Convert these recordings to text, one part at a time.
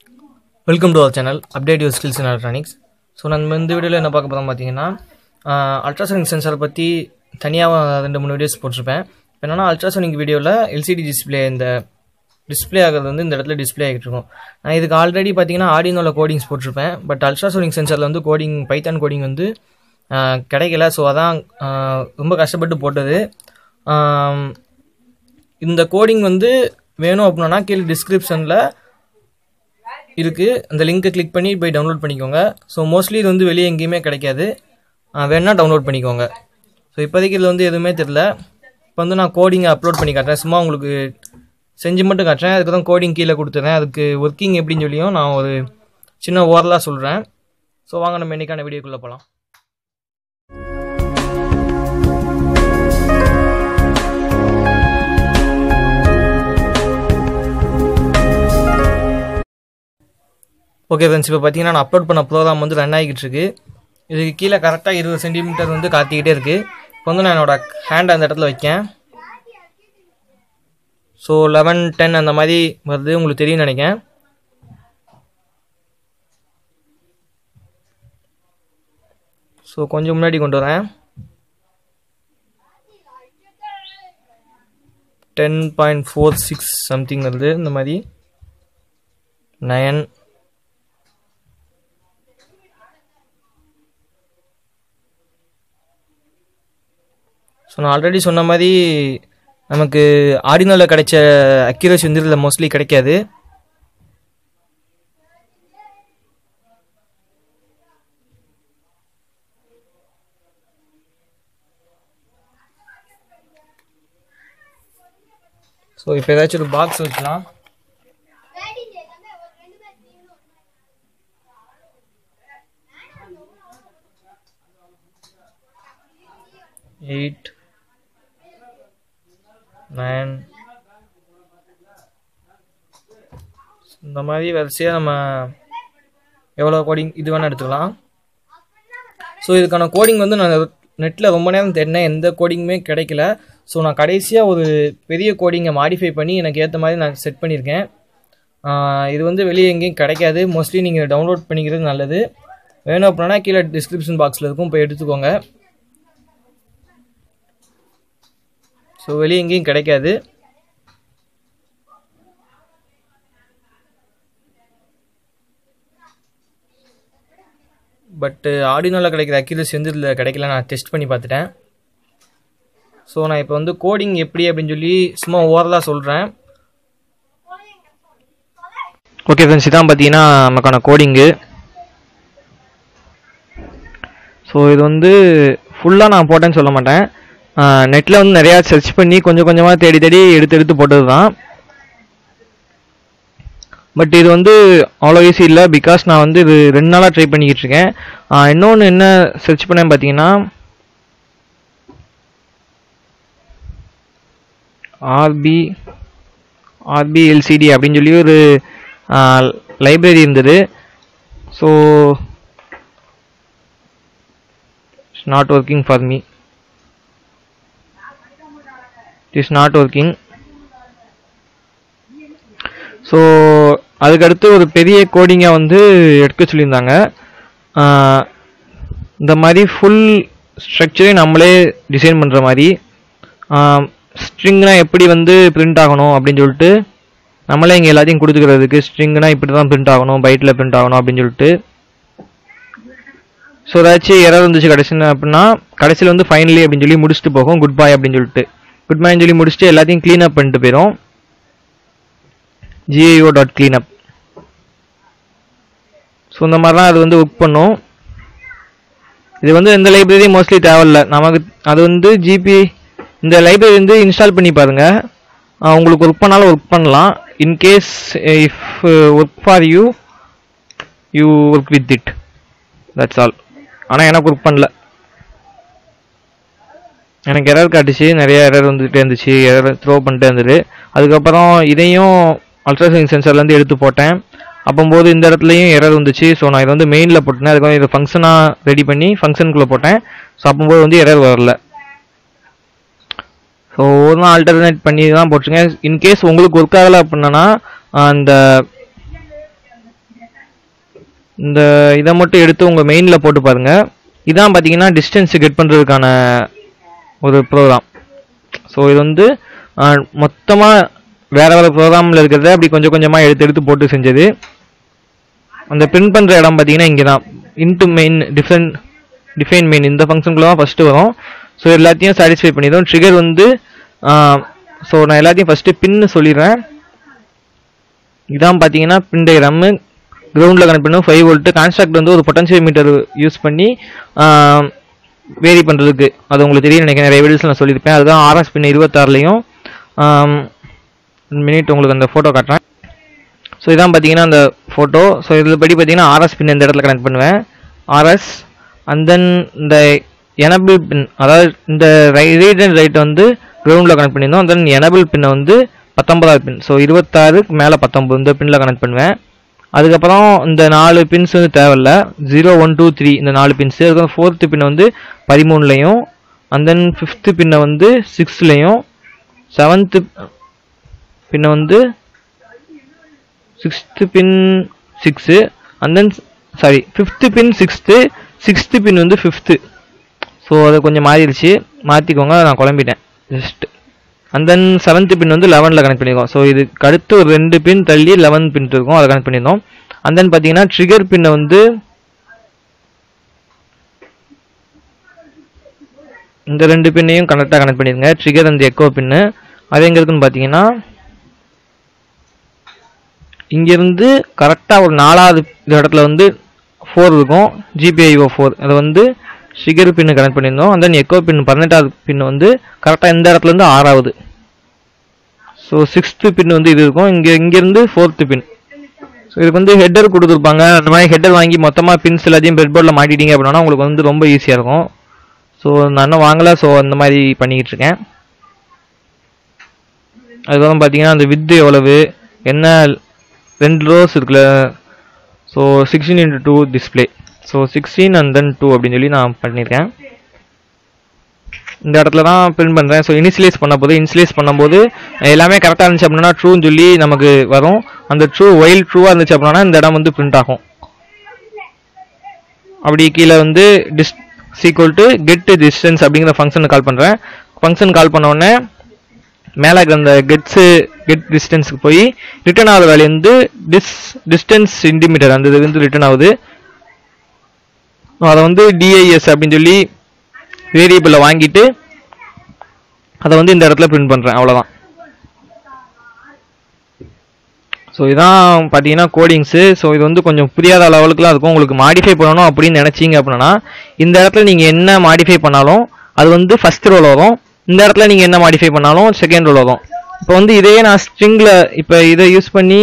welcome to our channel update your skills in electronics so நம்ம இந்த வீடியோவில் என்ன பார்க்க போகிறோம் பார்த்தீங்கன்னா அல்ட்ராசோனிக் சென்சாரை பற்றி தனியாக ரெண்டு மூணு வீடியோஸ் போட்டிருப்பேன் இப்போ என்னன்னா அல்ட்ராசோனிக் வீடியோவில் எல்சிடி டிஸ்பிளே இந்த டிஸ்பிளே ஆகிறது வந்து இந்த இடத்துல டிஸ்பிளே ஆகிட்டு இருக்கும் நான் இதுக்கு ஆல்ரெடி பார்த்தீங்கன்னா ஆடினோவில் கோடிங்ஸ் போட்டிருப்பேன் பட் அல்ட்ராசோனிக் சென்சாரில் வந்து கோடிங் பைத்தான் கோடிங் வந்து ஆஹ், கிடைக்கல ஸோ அதான் ஆஹ், ரொம்ப கஷ்டப்பட்டு போட்டது ஆம், இந்த கோடிங் வந்து வேணும் அப்படின்னா கீழே டிஸ்கிரிப்ஷனில் இருக்குது அந்த லிங்கை கிளிக் பண்ணி போய் டவுன்லோட் பண்ணிக்கோங்க ஸோ மோஸ்ட்லி இது வந்து வெளியே எங்கேயுமே கிடைக்காது ஆஹ் வேணா டவுன்லோட் பண்ணிக்கோங்க ஸோ இப்போதைக்கு இதில் வந்து எதுவுமே தெரில இப்போ வந்து நான் கோடிங்கை அப்லோட் பண்ணி காட்டுறேன் சும்மா உங்களுக்கு செஞ்சு மட்டும் காட்டுறேன் அதுக்கு தான் கோடிங் கீழே கொடுத்துறேன் அதுக்கு ஒர்க்கிங் எப்படின்னு சொல்லியும் நான் ஒரு சின்ன ஓரலாக சொல்கிறேன் ஸோ வாங்க நம்ம இன்றைக்கான வீடியோக்குள்ளே போகலாம் ஓகே ஃப்ரெண்ட்ஸ் இப்போ பார்த்தீங்கன்னா நான் அப்லோட் பண்ண ப்ரோக்ராம் வந்து ரன் ஆகிக்கிட்டு இருக்கு இதுக்கு கீழே கரெக்டாக இருபது சென்டிமீட்டர் வந்து காத்திக்கிட்டே இருக்கு இப்போ வந்து நான் என்னோட ஹேண்ட் அந்த இடத்துல வைக்கேன் ஸோ லெவன் டென் அந்த மாதிரி வருது உங்களுக்கு தெரியும்னு நினைக்கிறேன் ஸோ கொஞ்சம் முன்னாடி கொண்டு வரேன் ten point four six something வருது இந்த மாதிரி நயன் ஸோ நான் ஆல்ரெடி சொன்ன மாதிரி நமக்கு ஆடினோவில் கிடைச்ச அக்யூரேசி வந்து இதில் மோஸ்ட்லி கிடைக்காது ஸோ இப்போ ஏதாச்சும் ஒரு பாக்ஸ் வச்சுக்கலாம் எயிட் நைன் இந்த மாதிரி வரிசையாக நம்ம எவ்வளோ கோடிங் இது வேணால் எடுத்துக்கலாம் ஸோ இதுக்கான கோடிங் வந்து நான் நெட்டில் ரொம்ப நேரம் தேடினேன் எந்த கோடிங்குமே கிடைக்கல ஸோ நான் கடைசியாக ஒரு பெரிய கோடிங்கை மாடிஃபை பண்ணி எனக்கு ஏற்ற மாதிரி நான் செட் பண்ணியிருக்கேன் ஆஹ் இது வந்து வெளியே எங்கேயும் கிடைக்காது மோஸ்ட்லி நீங்கள் டவுன்லோட் பண்ணிக்கிறது நல்லது வேணும் அப்படின்னா கீழே டிஸ்கிரிப்ஷன் பாக்ஸில் இருக்கும் போய் எடுத்துக்கோங்க ஸோ வெளியே எங்கேயும் கிடைக்காது பட்டு ஆடினோவில் கிடைக்கிற அக்யூரசி வந்து இதில் கிடைக்கல நான் டெஸ்ட் பண்ணி பார்த்துட்டேன் ஸோ நான் இப்போ வந்து கோடிங் எப்படி அப்படின்னு சொல்லி சும்மா ஓவரலாக சொல்கிறேன் ஓகே ஃப்ரெண்ட்ஸ் இதான் பார்த்தீங்கன்னா நமக்கான கோடிங்கு ஸோ இது வந்து ஃபுல்லாக நான் போட்டேன்னு சொல்ல மாட்டேன் நெட்டில் வந்து நிறையா சர்ச் பண்ணி கொஞ்சம் கொஞ்சமாக தேடி தேடி எடுத்து எடுத்து போட்டது தான் பட் இது வந்து அவ்வளோ ஈஸி இல்லை பிகாஸ் நான் வந்து இது ரெண்டு நாளாக ட்ரை பண்ணிக்கிட்டு இருக்கேன் இன்னொன்று என்ன சர்ச் பண்ணேன் பார்த்தீங்கன்னா ஆர்பி ஆர்பி எல்சிடி அப்படின்னு சொல்லி ஒரு லைப்ரரி இருந்தது so it's not working for me it is not working so அதுக்கடுத்து ஒரு பெரிய கோடிங்கை வந்து எடுக்க சொல்லியிருந்தாங்க ஆஹ் இந்த மாதிரி ஃபுல் ஸ்ட்ரக்சரே நம்மளே டிசைன் பண்ணுற மாதிரி ஸ்ட்ரிங்னா எப்படி வந்து பிரிண்ட் ஆகணும் அப்படின்னு சொல்லிட்டு நம்மளே இங்கே எல்லாத்தையும் கொடுத்துக்கிறதுக்கு ஸ்ட்ரிங்னா இப்படி தான் பிரிண்ட் ஆகணும் பைட்டில் பிரிண்ட் ஆகணும் அப்படின்னு சொல்லிட்டு ஸோ ஏதாச்சும் எரர் இருந்துச்சு கடைசியில் அப்படின்னா கடைசியில் வந்து ஃபைனலி அப்படின்னு சொல்லி முடிச்சுட்டு போகும் குட் பை அப்படின்னு சொல்லிட்டு குட் பைன்னு சொல்லி முடிச்சுட்டு எல்லாத்தையும் க்ளீன் அப் பண்ணிட்டு போயிடும் ஜிஐஓ டாட் கிளீனப் ஸோ இந்த மாதிரிலாம் அது வந்து ஒர்க் பண்ணும் இது வந்து இந்த லைப்ரரி மோஸ்ட்லி தேவையில்ல நமக்கு அது வந்து ஜிபி இந்த லைப்ரரி வந்து இன்ஸ்டால் பண்ணி பாருங்க ஆஹ் உங்களுக்கு ஒர்க் பண்ணாலும் ஒர்க் பண்ணலாம் in case if work for you you work with it that's all ஆனால் எனக்கு ஒர்க் பண்ணல எனக்கு எரர் காட்டுச்சு நிறைய எரர் வந்துகிட்டே இருந்துச்சு எரர் த்ரோ பண்ணிட்டே இருந்தது அதுக்கப்புறம் இதையும் அல்ட்ராசோனிக் சென்சர்லேருந்து எடுத்து போட்டேன் அப்போம்போது இந்த இடத்துலையும் எரர் வந்துச்சு ஸோ நான் இதை வந்து மெயினில் போட்டேன் அதுக்கப்புறம் இதை ஃபங்க்ஷனாக ரெடி பண்ணி ஃபங்க்ஷனுக்குள்ளே போட்டேன் ஸோ அப்போம்போது வந்து எரர் வரல ஸோ ஒரு நாள் ஆல்டர்னேட் பண்ணி தான் போட்டுருங்க இன்கேஸ் உங்களுக்கு ஒர்க் ஆகலை அப்படின்னா அந்த இந்த இதை மட்டும் எடுத்து உங்கள் மெயினில் போட்டு பாருங்கள் இதான் பார்த்தீங்கன்னா டிஸ்டன்ஸ் கெட் பண்ணுறதுக்கான ஒரு ப்ரோக்ராம் ஸோ இது வந்து மொத்தமாக வேறு வேறு ப்ரோக்ராமில் இருக்கிறத அப்படி கொஞ்சம் கொஞ்சமாக எடுத்து எடுத்து போட்டு செஞ்சது அந்த பிரிண்ட் பண்ணுற இடம் பார்த்தீங்கன்னா இங்கே தான் int main different define main இந்த ஃபங்க்ஷனுக்குள்ள தான் ஃபஸ்ட்டு வரும் ஸோ எல்லாத்தையும் சாட்டிஸ்ஃபை பண்ணிடும் ட்ரிகர் வந்து ஸோ நான் எல்லாத்தையும் ஃபஸ்ட்டு பின்னு சொல்லிடுறேன் இதான் பார்த்தீங்கன்னா பின் டயக்ராமு கிரவுண்டில் கனெக்ட் பண்ணும் ஃபைவ் வோல்ட்டு கான்ஸ்ட்ராக்ட் வந்து ஒரு பொட்டன்ஷியல் மீட்டர் யூஸ் பண்ணி வேரி பண்ணுறதுக்கு அது உங்களுக்கு தெரியும் நினைக்கிறேன் நிறைய வீடியோஸில் நான் சொல்லியிருப்பேன் அதுதான் ஆர்எஸ் பின் இருபத்தாறுலையும் மினிட் உங்களுக்கு அந்த ஃபோட்டோ காட்டுறேன் ஸோ இதான் பார்த்தீங்கன்னா அந்த ஃபோட்டோ ஸோ இதில் படி பார்த்தீங்கன்னா ஆர்எஸ் பின் இந்த இடத்துல கனெக்ட் பண்ணுவேன் ஆர்எஸ் அண்ட் தென் இந்த எனபிள் பின் அதாவது இந்த ரீட் அண்ட் ரைட் வந்து கிரவுண்டில் கனெக்ட் பண்ணியிருந்தோம் தென் எனபிள் பின்னை வந்து பத்தொன்பதாவது பின் ஸோ இருபத்தாறுக்கு மேலே பத்தொம்பது இந்த பின்னில் கனெக்ட் பண்ணுவேன் அதுக்கப்புறம் இந்த நாலு பின்ஸ் வந்து தேவையில்ல ஜீரோ ஒன் டூ த்ரீ இந்த நாலு பின்ஸு அதுக்கப்புறம் ஃபோர்த்து பின்னை வந்து பதிமூணுலையும் அண்ட் தென் ஃபிஃப்த்து பின்னை வந்து சிக்ஸ்த்லையும் செவன்த்து பின்னை வந்து sixth pin six and then sorry fifth pin sixth sixth pin வந்து ஃபிஃப்த்து ஸோ அது கொஞ்சம் மாறிடுச்சு மாற்றிக்கோங்க நான் குழம்பிட்டேன் just and then seventh pin வந்து லெவனில் கனெக்ட் பண்ணியிருக்கோம் ஸோ இதுக்கு அடுத்து ஒரு ரெண்டு பின் தள்ளி லெவன் பின் இருக்கும் அதை கனெக்ட் பண்ணியிருந்தோம் அண்ட் தென் பார்த்தீங்கன்னா ட்ரிகர் பின்னை வந்து இந்த ரெண்டு பின்னையும் கரெக்டாக கனெக்ட் பண்ணிடுங்க ட்ரிகர் அந்த எக்கோ பின்னு அது எங்கே இருக்குன்னு பார்த்தீங்கன்னா இங்கேருந்து கரெக்டாக ஒரு நாலாவது இடத்துல வந்து ஃபோர் இருக்கும் ஜிபிஐஓ ஃபோர் அதை வந்து ஷிகர் பின்னு கனெக்ட் பண்ணியிருந்தோம் அந்த எக்கோ பின் பதினெட்டாவது பின் வந்து கரெக்டாக இந்த இடத்துலேருந்து ஆறாவது ஸோ சிக்ஸ்த்து பின் வந்து இது இருக்கும் இங்கே இங்கேருந்து ஃபோர்த்து பின் ஸோ இதுக்கு வந்து ஹெட்டர் கொடுத்துருப்பாங்க அந்த மாதிரி ஹெட்டர் வாங்கி மொத்தமாக பின்ஸ் எல்லாத்தையும் பெட் போர்டில் மாட்டிட்டீங்க அப்படின்னா உங்களுக்கு வந்து ரொம்ப ஈஸியாக இருக்கும் ஸோ நான் இன்னும் வாங்கலை ஸோ அந்த மாதிரி பண்ணிக்கிட்டு இருக்கேன் அதுக்கப்புறம் பார்த்தீங்கன்னா அந்த வித்து எவ்வளவு என்ன ரெண்டு ரோஸ் இருக்குல்ல so sixteen into two display so sixteen and then two அப்படின்னு சொல்லி நான் பண்ணியிருக்கேன் இந்த இடத்துல தான் பிரிண்ட் பண்ணுறேன் ஸோ இனிஷியலைஸ் பண்ண போது இனிஷியலைஸ் பண்ணும்போது எல்லாமே கரெக்டாக இருந்துச்சு அப்படின்னா ட்ரூன்னு சொல்லி நமக்கு வரும் அந்த ட்ரூ ஒயில் ட்ரூவாக இருந்துச்சு அப்படின்னா இந்த இடம் வந்து பிரிண்ட் ஆகும் அப்படி கீழே வந்து this equal to get distance அப்படிங்கிற ஃபங்க்ஷனை கால் பண்ணுறேன் ஃபங்க்ஷன் கால் பண்ண உடனே மேலே இருக்கிற அந்த கெட்ஸு கெட் டிஸ்டன்ஸுக்கு போய் ரிட்டர்ன் ஆகிற வேலையை வந்து டிஸ் டிஸ்டன்ஸ் சென்டிமீட்டர் அந்த இது வந்து ரிட்டர்ன் ஆகுது அதை வந்து டிஐஎஸ் அப்படின்னு சொல்லி வேரியபிளை வாங்கிட்டு அதை வந்து இந்த இடத்துல பிரிண்ட் பண்ணுறேன் அவ்வளோதான் ஸோ இதான் பார்த்தீங்கன்னா கோடிங்ஸு ஸோ இது வந்து கொஞ்சம் புரியாத லெவலுக்குலாம் இருக்கும் உங்களுக்கு மாடிஃபை பண்ணணும் அப்படின்னு நினச்சிங்க அப்படின்னா இந்த இடத்துல நீங்கள் என்ன மாடிஃபை பண்ணாலும் அது வந்து ஃபஸ்ட் ரோல் வரும் இந்த இடத்துல நீங்கள் என்ன மாடிஃபை பண்ணாலும் செகண்ட் ரோல் வரும் இப்போ வந்து இதையே நான் ஸ்ட்ரிங்கில் இப்போ இதை யூஸ் பண்ணி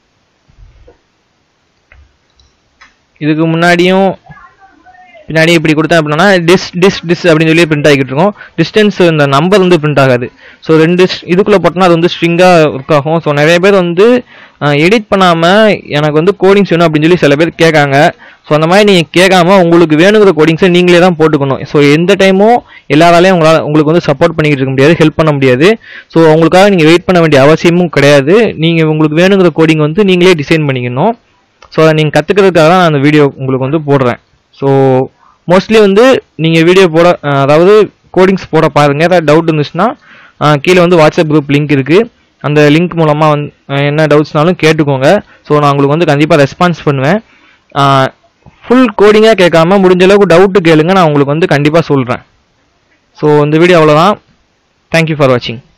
இதுக்கு முன்னாடியும் பின்னாடி இப்படி கொடுத்தேன் அப்படின்னா டிஸ் டிஸ் டிஸ் அப்படின்னு சொல்லி பிரிண்ட் ஆகிட்டு இருக்கும் டிஸ்டன்ஸ் இந்த நம்பர் வந்து பிரிண்ட் ஆகாது ஸோ ரெண்டு இதுக்குள்ளே போட்டோம்னா அது வந்து ஸ்ட்ரிங்காக ஒர்க் ஆகும் ஸோ நிறைய பேர் வந்து எடிட் பண்ணாமல் எனக்கு வந்து கோடிங்ஸ் வேணும் அப்படின்னு சொல்லி சில பேர் கேட்காங்க ஸோ அந்த மாதிரி நீங்கள் கேட்காம உங்களுக்கு வேணுங்கிற கோடிங்ஸை நீங்களே தான் போட்டுக்கணும் ஸோ எந்த டைமும் எல்லாராலையும் உங்களால் உங்களுக்கு வந்து சப்போர்ட் பண்ணிக்கிட்டு இருக்க முடியாது ஹெல்ப் பண்ண முடியாது ஸோ உங்களுக்காக நீங்கள் வெயிட் பண்ண வேண்டிய அவசியமும் கிடையாது நீங்கள் உங்களுக்கு வேணுங்கிற கோடிங் வந்து நீங்களே டிசைன் பண்ணிக்கணும் ஸோ அதை நீங்கள் கற்றுக்கிறதுக்காக தான் நான் அந்த வீடியோ உங்களுக்கு வந்து போடுறேன் ஸோ மோஸ்ட்லி வந்து நீங்கள் வீடியோ போட அஹ், அதாவது கோடிங்ஸ் போட பாருங்கள் ஏதாவது டவுட் இருந்துச்சுன்னா அஹ், கீழே வந்து வாட்ஸ்அப் குரூப் லிங்க் இருக்குது அந்த லிங்க் மூலமாக வந்து அஹ், என்ன டவுட்ஸ்னாலும் கேட்டுக்கோங்க ஸோ நான் உங்களுக்கு வந்து கண்டிப்பாக ரெஸ்பான்ஸ் பண்ணுவேன் ஃபுல் கோடிங்காக கேட்காம முடிஞ்ச அளவுக்கு டவுட்டு கேளுங்க நான் உங்களுக்கு வந்து கண்டிப்பாக சொல்கிறேன் ஸோ இந்த வீடியோ அவ்வளோதான் தேங்க்யூ ஃபார் வாட்சிங்